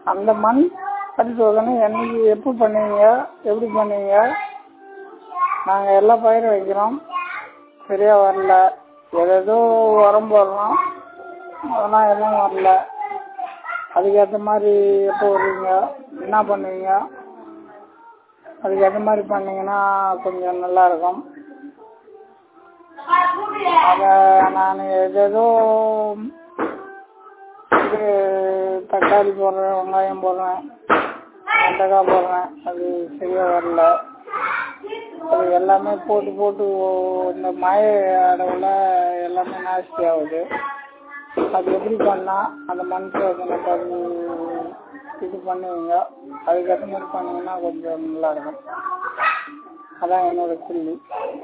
அந்த மண் பரிசோதனை என்னைக்கு எப்போ பண்ணுவீங்க எப்படி பண்ணுவீங்க நாங்கள் எல்லா பயிரும் வைக்கிறோம் சரியா வரல ஏதேதோ உரம் போடுறோம் அதெல்லாம் எதுவும் வரல அதுக்கேற்ற மாதிரி எப்போ வருவீங்க என்ன பண்ணுவீங்க அதுக்கேற்ற மாதிரி பண்ணீங்கன்னா கொஞ்சம் நல்லா இருக்கும் அதை நான் ஏதேதோ இது தக்காளி போடுறேன் வெங்காயம் போடுறேன் வெண்டைக்காய் போடுறேன் அது சரியா வரல அது எல்லாமே போட்டு போட்டு ஓ- இந்த மழை அளவில் எல்லாமே நாஸ்தி ஆகுது அது எப்படி பண்ணால் அந்த மண் சோதனை பண்ணி இது பண்ணுவீங்க அதுக்கேற்ற மாதிரி பண்ணீங்கன்னா கொஞ்சம் நல்லா இருக்கும் அதான் என்னோட கேள்வி